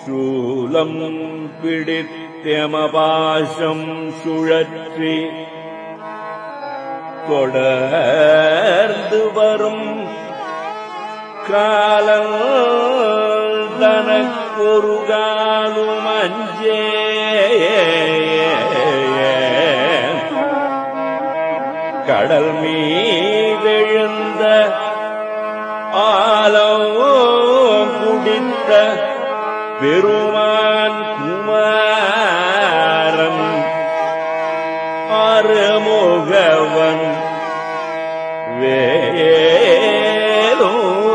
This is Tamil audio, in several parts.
சூலம் பிடித்தமபாசம் சுழற்றி தொடர்ந்து வரும் காலம் தனக்கொரு காலும் அஞ்சே கடல் மீதெழுந்த ஆலோ குடித்த பெருமான் குமாரன் அருமுகவன் வேலோ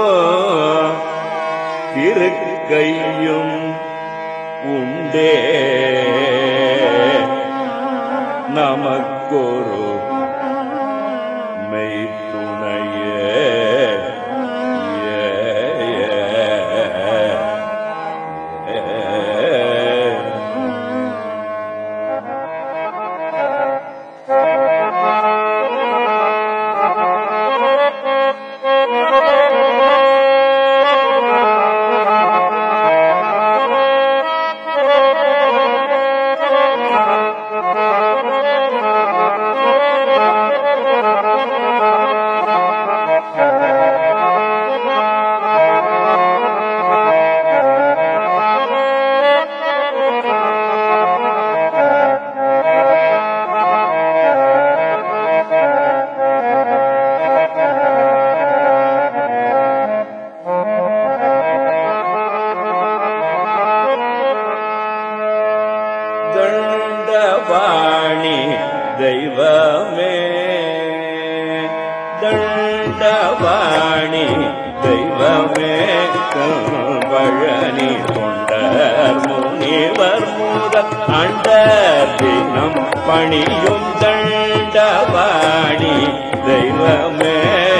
திருக்கையும் உண்டே நமக்கொரு மெய்த்துணையே ஏ, ஏ, ஏ. தண்டபாணி தெய்வமே தண்டபாணி தெய்வமே பழனி கொண்டர் முனிவர் முதல் அண்டர் தினம் பணியும் தண்டபாணி தெய்வமே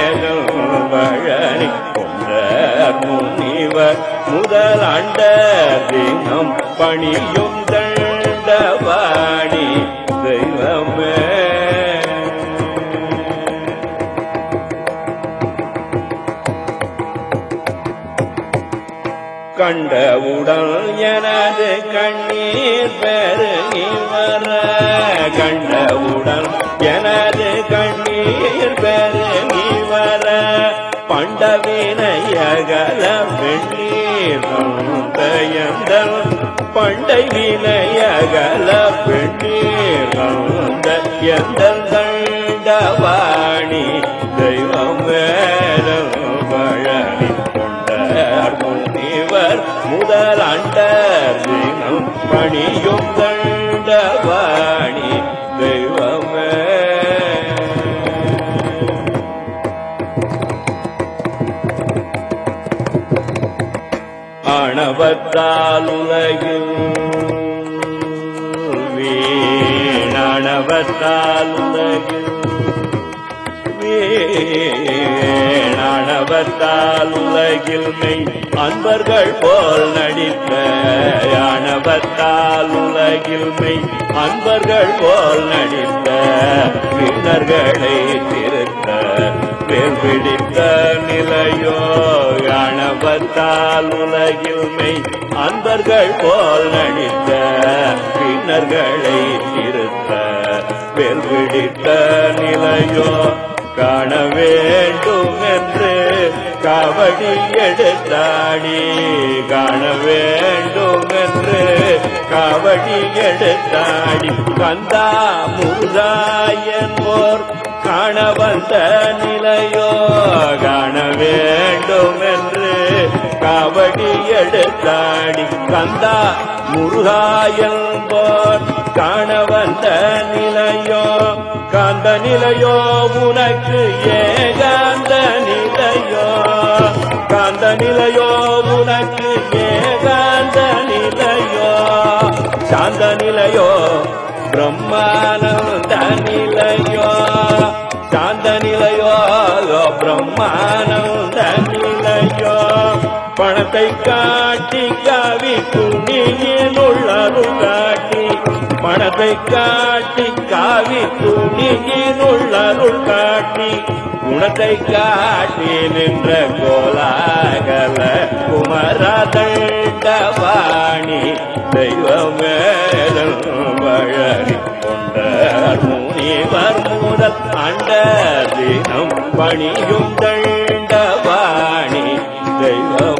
பழனி கொண்டர் முனிவர் முதல் அண்டர் தினம் பணியும் தண்டபாணி தெய்வமே கண்டவுடன் எனது கண்ணீர் பெருகி வர கண்டவுடன் எனது கண்ணீர் பெருகி வர பண்டவினையகல வெண்ணீர் பயந்தல் பண்டை வினையகல வெண்ணீர் எந்த தண்டவாணி தெய்வம் வேதம் பழனி கொண்டார் முனிவர் முதல் அண்டர் தினம் பணியும் தண்டவாணி தெய்வமே ஆணவத்தால் உலகில் வீணாணவத்தால் உலகில் வீணாணவத்தால் உலகில் மெய் அன்பர்கள் போல் நடித்த ஆணவத்தால் உலகில் மெய் அன்பர்கள் போல் நடித்த வீணர்களை திருத்த வேல் பிடித்த நிலையோ ஆணவத்தால் உலகில் மெய் அன்பர்கள் போல் நடித்த வீணர்களை திருத்த வேல் பிடித்த நிலையோ காண வேண்டும் என்று காவடி எடுத்தாடி காண வேண்டும் என்று காவடி எடுத்தாடி கந்தா முருகாயன் போர் காண வந்த நிலையோ காண வேண்டும் என்று காவடி எடுத்தாடி கந்தா முருகாயன் போர் காண வந்த நிலையோ காந்த நிலையோ உனக்கு ஏகாந்த நிலையோ காந்த நிலையோ உனக்கு ஏகாந்த நிலையோ சாந்த நிலையோ பிரம்மானந்த நிலையோ சாந்த நிலையோ பிரம்மானந்த நிலையோ பணத்தை காட்டி காவி துணியில் உள்ளருள் காட்டி பணத்தை காட்டி காவி துணியில் உள்ளருள் காட்டி குணத்தை காட்டி நின்ற கோலாகல குமரதண்டவாணி அண்ட தினம் பணியும் தண்டவாணி தெய்வம்